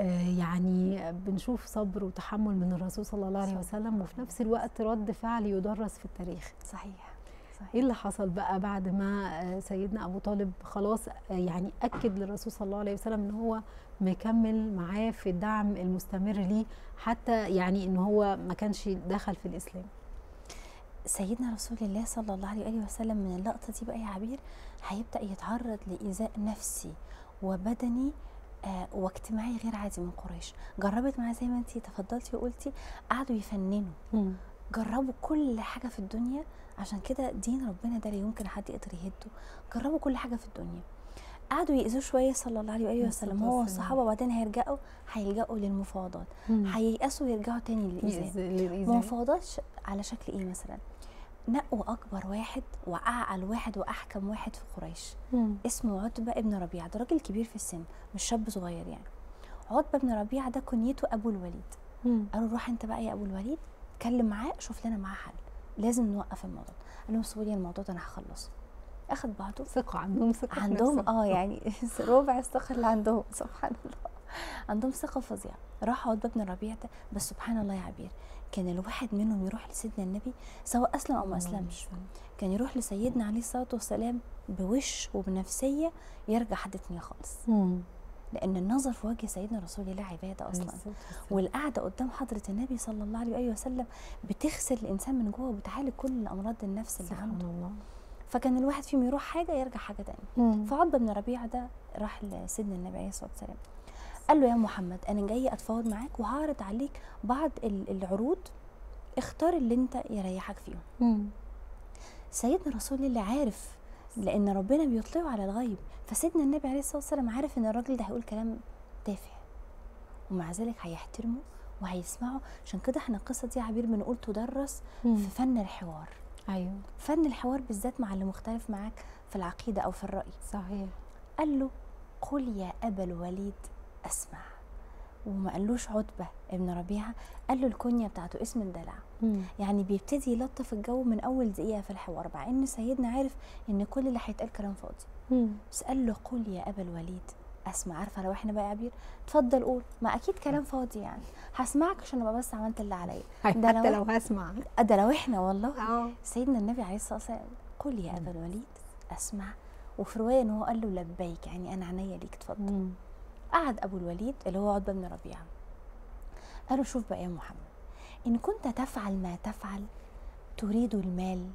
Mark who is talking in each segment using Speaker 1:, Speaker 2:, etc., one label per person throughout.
Speaker 1: آه، يعني بنشوف صبر وتحمل من الرسول صلى الله عليه وسلم وفي نفس الوقت رد فعل يدرس في التاريخ
Speaker 2: صحيح صحيح
Speaker 1: ايه اللي حصل بقى بعد ما آه، سيدنا ابو طالب خلاص آه، يعني اكد للرسول صلى الله عليه وسلم ان هو مكمل معاه في الدعم المستمر ليه حتى يعني ان هو ما كانش دخل في الاسلام
Speaker 2: سيدنا رسول الله صلى الله عليه وآله وسلم من اللقطة دي بقى يا عبير هيبدأ يتعرض لإيذاء نفسي وبدني آه واجتماعي غير عادي من قريش جربت معاه زي ما انتي تفضلتي وقلتي قعدوا يفننوا جربوا كل حاجة في الدنيا عشان كده دين ربنا ده لا يمكن حد يقدر يهده جربوا كل حاجة في الدنيا قعدوا يأذوه شوية صلى الله عليه وآله
Speaker 1: عليه
Speaker 2: وسلم
Speaker 1: الصلاة
Speaker 2: هو
Speaker 1: والسلام.
Speaker 2: والصحابة وبعدين هيرجعوا هيلجأوا للمفاوضات هييأسوا ويرجعوا تاني للإيذاء
Speaker 1: للإيذاء
Speaker 2: مفاوضات ش- على شكل ايه مثلا نقوا اكبر واحد واعقل واحد واحكم واحد في قريش
Speaker 1: مم.
Speaker 2: اسمه عتبه ابن ربيعه ده راجل كبير في السن مش شاب صغير يعني عتبه ابن ربيعه ده كنيته ابو الوليد
Speaker 1: مم.
Speaker 2: قالوا روح انت بقى يا ابو الوليد اتكلم معاه شوف لنا معاه حل لازم نوقف الموضوع قال لهم سيبوا لي الموضوع ده انا هخلصه اخد بعضه
Speaker 1: ثقة عندهم ثقة في
Speaker 2: عندهم
Speaker 1: نفسهم.
Speaker 2: اه يعني ربع الثقه اللي عندهم سبحان الله عندهم ثقه فظيعه راح عتبه بن ربيعه ده بس سبحان الله يا عبير كان الواحد منهم يروح لسيدنا النبي سواء اسلم او ما اسلمش كان يروح لسيدنا عليه الصلاه والسلام بوش وبنفسيه يرجع حد تاني خالص
Speaker 1: مم.
Speaker 2: لان النظر في وجه سيدنا رسول الله عباده اصلا والقعده قدام حضره النبي صلى الله عليه وآله وسلم بتغسل الانسان من جوه وبتعالج كل امراض النفس اللي
Speaker 1: سبحان
Speaker 2: عنده
Speaker 1: الله
Speaker 2: فكان الواحد فيهم يروح حاجه يرجع حاجه تانية
Speaker 1: مم.
Speaker 2: فعتبة بن ربيعة ده راح لسيدنا النبي عليه الصلاة والسلام قال له يا محمد أنا جاي أتفاوض معاك وهعرض عليك بعض ال- العروض اختار اللي أنت يريحك فيهم
Speaker 1: مم.
Speaker 2: سيدنا رسول الله عارف لأن ربنا بيطلعه على الغيب فسيدنا النبي عليه الصلاة والسلام عارف إن الراجل ده هيقول كلام تافه ومع ذلك هيحترمه وهيسمعه عشان كده احنا القصة دي يا عبير بنقول تدرس
Speaker 1: مم.
Speaker 2: في فن الحوار
Speaker 1: ايوه
Speaker 2: فن الحوار بالذات مع اللي مختلف معاك في العقيدة أو في الرأي
Speaker 1: صحيح
Speaker 2: قال له قل يا أبا الوليد أسمع وما قالوش عتبة ابن ربيعة قال له الكنية بتاعته اسم الدلع
Speaker 1: مم.
Speaker 2: يعني بيبتدي يلطف الجو من أول دقيقة في الحوار مع إن سيدنا عارف إن كل اللي هيتقال كلام فاضي
Speaker 1: مم.
Speaker 2: بس قال له قل يا أبا الوليد أسمع عارفة لو إحنا بقى يا عبير اتفضل قول ما أكيد كلام فاضي يعني هسمعك عشان أبقى بس عملت اللي عليا ده
Speaker 1: حتى
Speaker 2: لو
Speaker 1: لو هسمع
Speaker 2: ده لو إحنا والله
Speaker 1: اه
Speaker 2: سيدنا النبي عليه الصلاه والسلام قل يا ابا الوليد اسمع وفي روايه ان هو قال له لبيك يعني انا عينيا ليك اتفضل
Speaker 1: مم.
Speaker 2: قعد ابو الوليد اللي هو عتبه بن ربيعه قال له شوف بقى يا محمد ان كنت تفعل ما تفعل تريد المال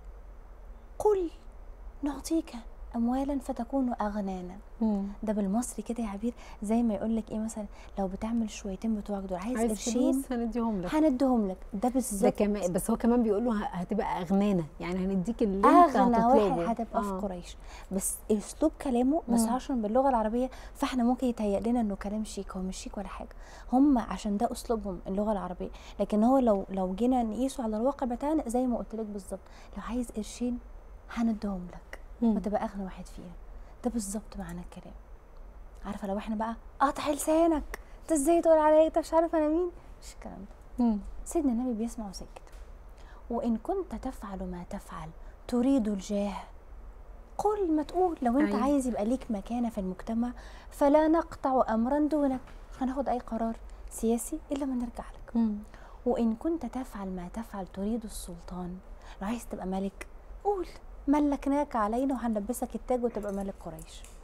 Speaker 2: قل نعطيك اموالا فتكون اغنانا
Speaker 1: مم.
Speaker 2: ده بالمصري كده يا عبير زي ما يقول لك ايه مثلا لو بتعمل شويتين بتوعك دول عايز
Speaker 1: عايز
Speaker 2: قرشين
Speaker 1: فلوس هنديهم لك
Speaker 2: هنديهم لك ده
Speaker 1: ده
Speaker 2: بالظبط
Speaker 1: كمان بس هو كمان بيقول له ه- هتبقى اغنانا يعني هنديك اللي انت
Speaker 2: اغنى
Speaker 1: هتطلبه
Speaker 2: واحد هتبقى في
Speaker 1: آه.
Speaker 2: قريش بس اسلوب كلامه بس
Speaker 1: مم.
Speaker 2: عشان باللغه العربيه فاحنا ممكن يتهيأ لنا انه كلام شيك هو مش شيك ولا حاجه هم عشان ده اسلوبهم اللغه العربيه لكن هو لو لو جينا نقيسه على الواقع بتاعنا زي ما قلت لك بالظبط لو عايز قرشين هندهم لك
Speaker 1: مم.
Speaker 2: وتبقى اغنى واحد فينا ده بالظبط معنى الكلام عارفه لو احنا بقى قطع لسانك انت ازاي تقول عليا انت مش عارف انا مين مش الكلام ده
Speaker 1: مم.
Speaker 2: سيدنا النبي بيسمع وسكت وإن كنت تفعل ما تفعل تريد الجاه قل ما تقول لو انت
Speaker 1: أيوة.
Speaker 2: عايز يبقى ليك مكانه في المجتمع فلا نقطع امرا دونك مش هناخد اي قرار سياسي الا ما نرجع لك
Speaker 1: مم.
Speaker 2: وان كنت تفعل ما تفعل تريد السلطان لو عايز تبقى ملك قول ملكناك علينا وهنلبسك التاج وتبقى ملك قريش